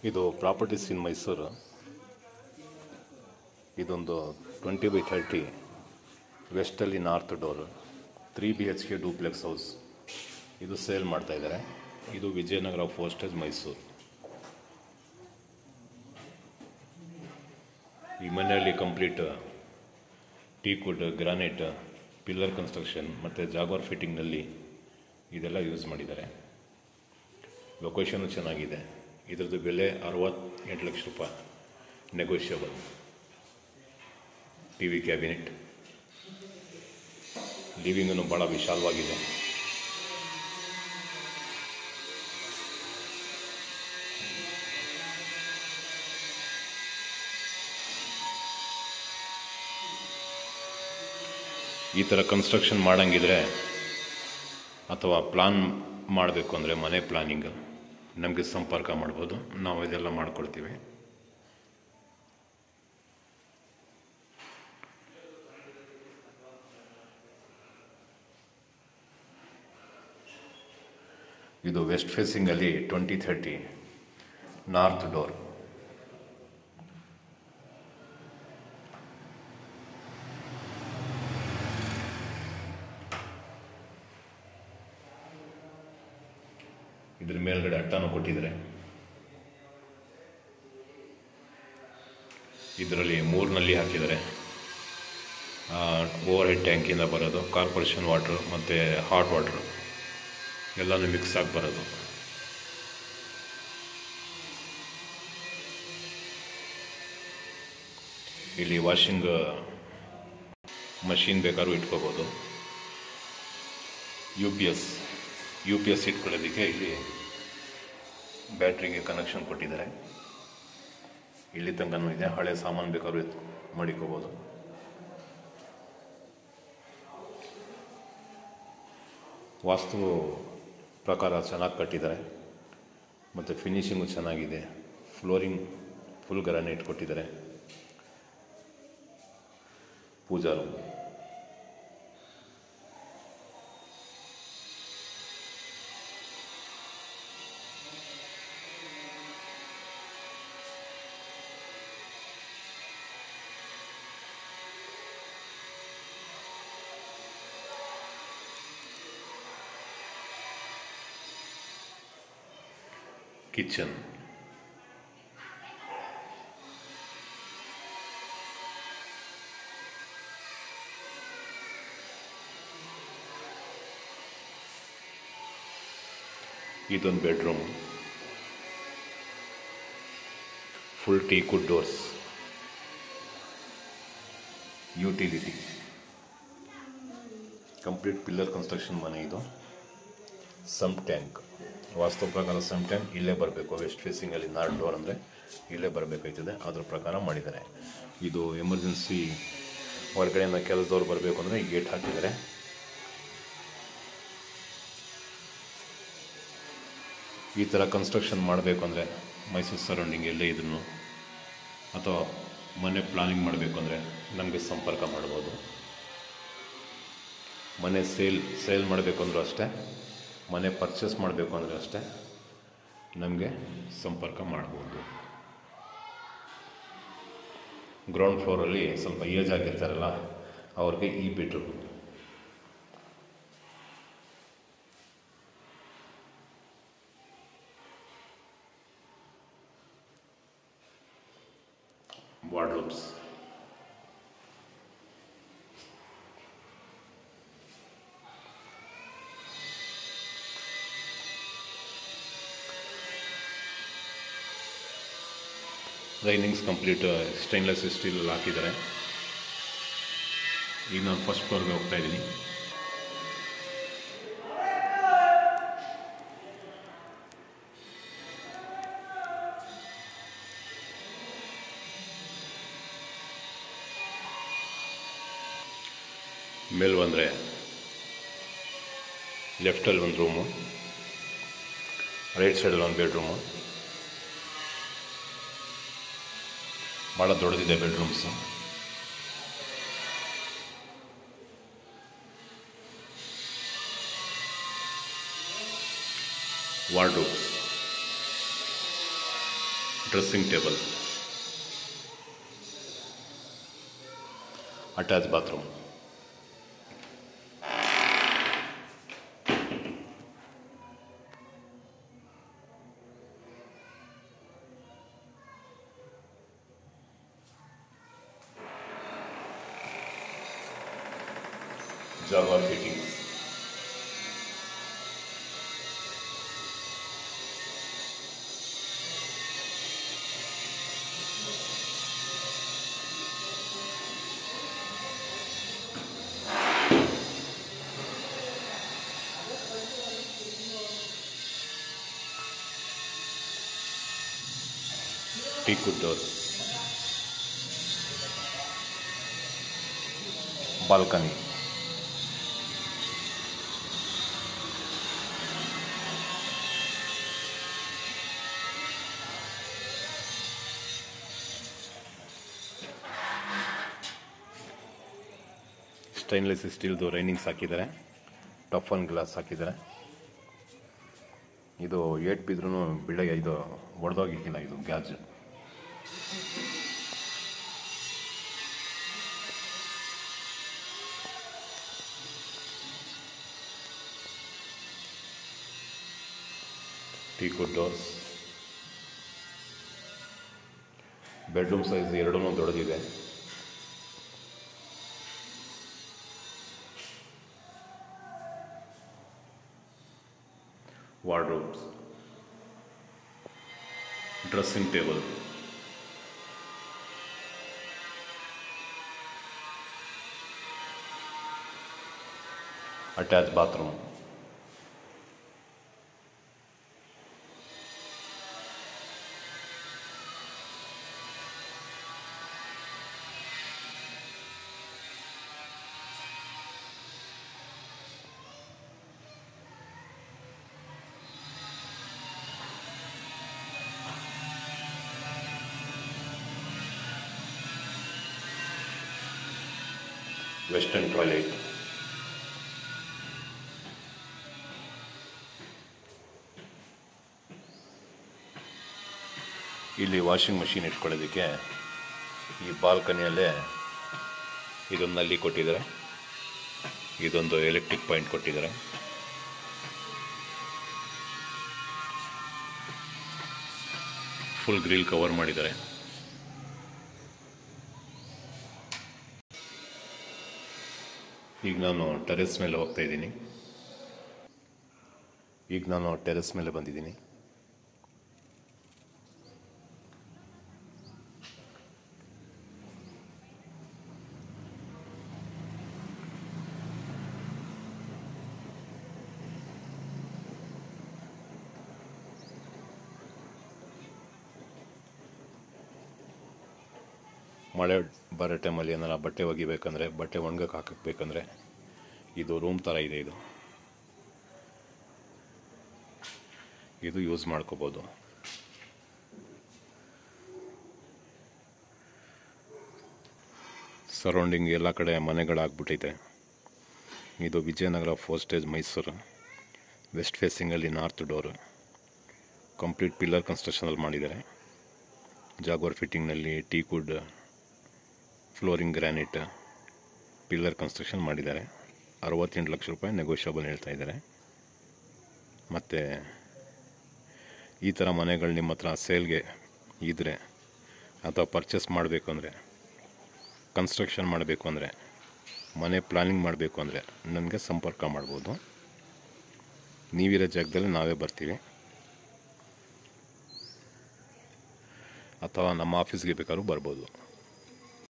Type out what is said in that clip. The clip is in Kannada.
ಇದು ಪ್ರಾಪರ್ಟೀಸ್ ಇನ್ ಮೈಸೂರು ಇದೊಂದು ಟ್ವೆಂಟಿ ಬೈ ಥರ್ಟಿ ವೆಸ್ಟಲ್ಲಿ north door three B H K duplex house ಇದು ಸೇಲ್ ಮಾಡ್ತಾ ಇದ್ದಾರೆ ಇದು ವಿಜಯನಗರ ಫೋಸ್ಟೇಜ್ ಮೈಸೂರು ಈ ಮನೆಯಲ್ಲಿ complete teakwood granite pillar construction ಮತ್ತು ಜಾಗ್ವಾರ್ ಫಿಟ್ಟಿಂಗ್ನಲ್ಲಿ ಇದೆಲ್ಲ ಯೂಸ್ ಮಾಡಿದ್ದಾರೆ ಲೊಕೇಶನು ಚೆನ್ನಾಗಿದೆ ಇದ್ರದ್ದು ಬೆಲೆ ಅರವತ್ತೆಂಟು ಲಕ್ಷ ರೂಪಾಯಿ ನೆಗೋಷಿಯಬಲ್ ಟಿ ವಿ ಕ್ಯಾಬಿನೆಟ್ ಲಿವಿಂಗನ್ನು ಭಾಳ ವಿಶಾಲವಾಗಿದೆ ಈ ಥರ ಕನ್ಸ್ಟ್ರಕ್ಷನ್ ಮಾಡಂಗಿದ್ರೆ ಅಥವಾ ಪ್ಲಾನ್ ಮಾಡಬೇಕು ಅಂದರೆ ಮನೆ ಪ್ಲಾನಿಂಗ್ ನಮಗೆ ಸಂಪರ್ಕ ಮಾಡ್ಬೋದು ನಾವು ಇದೆಲ್ಲ ಮಾಡ್ಕೊಳ್ತೀವಿ ಇದು ವೆಸ್ಟ್ ಫೇಸಿಂಗಲ್ಲಿ ಟ್ವೆಂಟಿ ಥರ್ಟಿ ನಾರ್ತ್ ಡೋರ್ ಇದ್ರ ಮೇಲ್ಗಡೆ ಅಟ್ಟನೂ ಕೊಟ್ಟಿದ್ದಾರೆ ಇದರಲ್ಲಿ ಮೂರಿನಲ್ಲಿ ಹಾಕಿದ್ದಾರೆ ಓವರ್ ಹೆಡ್ ಟ್ಯಾಂಕಿಂದ ಬರೋದು ಕಾರ್ಪೊರೇಷನ್ ವಾಟ್ರು ಮತ್ತು ಹಾಟ್ ವಾಟ್ರು ಎಲ್ಲನೂ ಮಿಕ್ಸ್ ಆಗಿ ಬರೋದು ಇಲ್ಲಿ ವಾಷಿಂಗ್ ಮಷೀನ್ ಬೇಕಾದ್ರೂ ಇಟ್ಕೋಬೋದು U P S U P S ಇಟ್ಕೊಳ್ಳೋದಕ್ಕೆ ಇಲ್ಲಿ ಬ್ಯಾಟ್ರಿಗೆ ಕನೆಕ್ಷನ್ ಕೊಟ್ಟಿದ್ದಾರೆ ಇಲ್ಲಿ ತನಕನೂ ಇದೆ ಹಳೆ ಸಾಮಾನು ಬೇಕಾದ್ರೂ ಎತ್ ಮಡಿಕೋಬೋದು ವಾಸ್ತು ಪ್ರಕಾರ ಚೆನ್ನಾಗಿ ಕಟ್ಟಿದ್ದಾರೆ ಮತ್ತು ಫಿನಿಶಿಂಗು ಚೆನ್ನಾಗಿದೆ ಫ್ಲೋರಿಂಗ್ ಫುಲ್ ಗ್ರಾನೈಟ್ ಕೊಟ್ಟಿದ್ದಾರೆ ಪೂಜಾ ರೂಮ್ ಕಿಚನ್ ಇದೊಂದು bedroom full teakwood doors utility complete pillar construction ಮನೆ ಇದು ಸಮ್ ಟ್ಯಾಂಕ್ ವಾಸ್ತು ಪ್ರಕಾರ ಸಮ್ ಟ್ಯಾಂಕ್ ಇಲ್ಲೇ ಬರಬೇಕು ವೆಸ್ಟ್ ಫೇಸಿಂಗಲ್ಲಿ ನಾರ್ತ್ ಡೋರ್ ಅಂದರೆ ಇಲ್ಲೇ ಬರಬೇಕಾಯ್ತದೆ ಅದ್ರ ಪ್ರಕಾರ ಮಾಡಿದ್ದಾರೆ ಇದು ಎಮರ್ಜೆನ್ಸಿ ಹೊರಗಡೆಯಿಂದ ಕೆಲಸದವ್ರು ಬರಬೇಕು ಅಂದರೆ ಗೇಟ್ ಹಾಕಿದ್ದಾರೆ ಈ ಥರ ಕನ್ಸ್ಟ್ರಕ್ಷನ್ ಮಾಡಬೇಕು ಅಂದರೆ ಮೈಸೂರು ಸರೌಂಡಿಂಗ್ ಎಲ್ಲೇ ಇದನ್ನು ಅಥವಾ ಮನೆ ಪ್ಲಾನಿಂಗ್ ಮಾಡಬೇಕು ಅಂದರೆ ನಮಗೆ ಸಂಪರ್ಕ ಮಾಡ್ಬೋದು ಮನೆ ಸೇಲ್ ಸೇಲ್ ಮಾಡಬೇಕು ಅಂದರೂ ಅಷ್ಟೇ ಮನೆ ಪರ್ಚೇಸ್ ಮಾಡಬೇಕು ಅಂದರೆ ಅಷ್ಟೇ ನಮಗೆ ಸಂಪರ್ಕ ಮಾಡ್ಬೋದು ಗ್ರೌಂಡ್ ಫ್ಲೋರಲ್ಲಿ ಸ್ವಲ್ಪ ಏಜ್ ಆಗಿರ್ತಾರಲ್ಲ ಅವ್ರಿಗೆ ಈ bedroom wardrobes railings complete stainless steel ಹಾಕಿದ್ದಾರೆ ಈಗ ನಾನು ಫಸ್ಟ್ ಫ್ಲೋರ್ಗೆ ಹೋಗ್ತಾ ಇದ್ದೀನಿ ಮೇಲ್ ಬಂದರೆ ಲೆಫ್ಟಲ್ಲಿ ಒಂದು ರೂಮು ರೈಟ್ ಸೈಡಲ್ಲಿ ಒಂದು ಬೆಡ್ರೂಮು ಭಾಳ ದೊಡ್ಡದಿದೆ bedrooms wardrobes dressing table attach bathroom ಜಾಗ fitting teakwood door balcony stainless ಸ್ಟೀಲ್ದು ರೈನಿಂಗ್ಸ್ ಹಾಕಿದ್ದಾರೆ ಟಫನ್ ಗ್ಲಾಸ್ ಹಾಕಿದ್ದಾರೆ ಇದು ಏಟ್ ಬಿದ್ರೂ ಬಿಳ್ಳೆ ಇದು ಒಡೆದೋಗಿಕ್ಕಿಲ್ಲ ಇದು gas teak doors bedroom size ಎರಡೂ ದೊಡ್ಡದಿದೆ wardrobes dressing table attach bathroom western toilet ಇಲ್ಲಿ ವಾಷಿಂಗ್ ಮಷಿನ್ ಇಟ್ಕೊಳ್ಳೋದಕ್ಕೆ ಈ ಬಾಲ್ಕನಿಯಲ್ಲೇ ಇದೊಂದು ನಲ್ಲಿ ಕೊಟ್ಟಿದ್ದಾರೆ ಇದೊಂದು ಎಲೆಕ್ಟ್ರಿಕ್ ಪಾಯಿಂಟ್ ಕೊಟ್ಟಿದ್ದಾರೆ ಫುಲ್ ಗ್ರಿಲ್ ಕವರ್ ಮಾಡಿದ್ದಾರೆ ಈಗ ನಾನು ಟೆರೆಸ್ ಮೇಲೆ ಹೋಗ್ತಾ ಇದ್ದೀನಿ ಈಗ ನಾನು ಟೆರೆಸ್ ಮೇಲೆ ಬಂದಿದ್ದೀನಿ ಮಳೆ ಬರೋ ಟೈಮಲ್ಲಿ ಏನಾರ ಬಟ್ಟೆ ಒಗಿಬೇಕಂದ್ರೆ ಬಟ್ಟೆ ಒಣಗಕ್ಕೆ ಹಾಕಬೇಕಂದ್ರೆ ಇದು ರೂಮ್ ಥರ ಇದೆ ಇದು ಇದು ಯೂಸ್ ಮಾಡ್ಕೋಬೋದು ಸರೌಂಡಿಂಗ್ ಎಲ್ಲ ಕಡೆ ಮನೆಗಳಾಗ್ಬಿಟ್ಟೈತೆ ಇದು Vijayanagar four stage Mysuru west ಫೇಸಿಂಗಲ್ಲಿ ನಾರ್ತ್ ಡೋರು ಕಂಪ್ಲೀಟ್ ಪಿಲ್ಲರ್ ಕನ್ಸ್ಟ್ರಕ್ಷನಲ್ಲಿ ಮಾಡಿದ್ದಾರೆ ಜಾಗ್ವರ್ ಫಿಟ್ಟಿಂಗ್ನಲ್ಲಿ teakwood flooring granite pillar construction ಮಾಡಿದ್ದಾರೆ ಅರವತ್ತೆಂಟು ಲಕ್ಷ ರೂಪಾಯಿ ನೆಗೋಷಿಯಬಲ್ ಹೇಳ್ತಾ ಇದ್ದಾರೆ ಮತ್ತು ಈ ಥರ ಮನೆಗಳು ನಿಮ್ಮ ಹತ್ರ ಸೇಲ್ಗೆ ಇದ್ದರೆ ಅಥವಾ ಪರ್ಚೇಸ್ ಮಾಡಬೇಕು ಅಂದರೆ ಕನ್ಸ್ಟ್ರಕ್ಷನ್ ಮಾಡಬೇಕು ಅಂದರೆ ಮನೆ ಪ್ಲಾನಿಂಗ್ ಮಾಡಬೇಕು ಅಂದರೆ ನನಗೆ ಸಂಪರ್ಕ ಮಾಡ್ಬೋದು ನೀವಿರೋ ಜಾಗದಲ್ಲಿ ನಾವೇ ಬರ್ತೀವಿ ಅಥವಾ ನಮ್ಮ ಆಫೀಸ್ಗೆ ಬೇಕಾದ್ರೂ ಬರ್ಬೋದು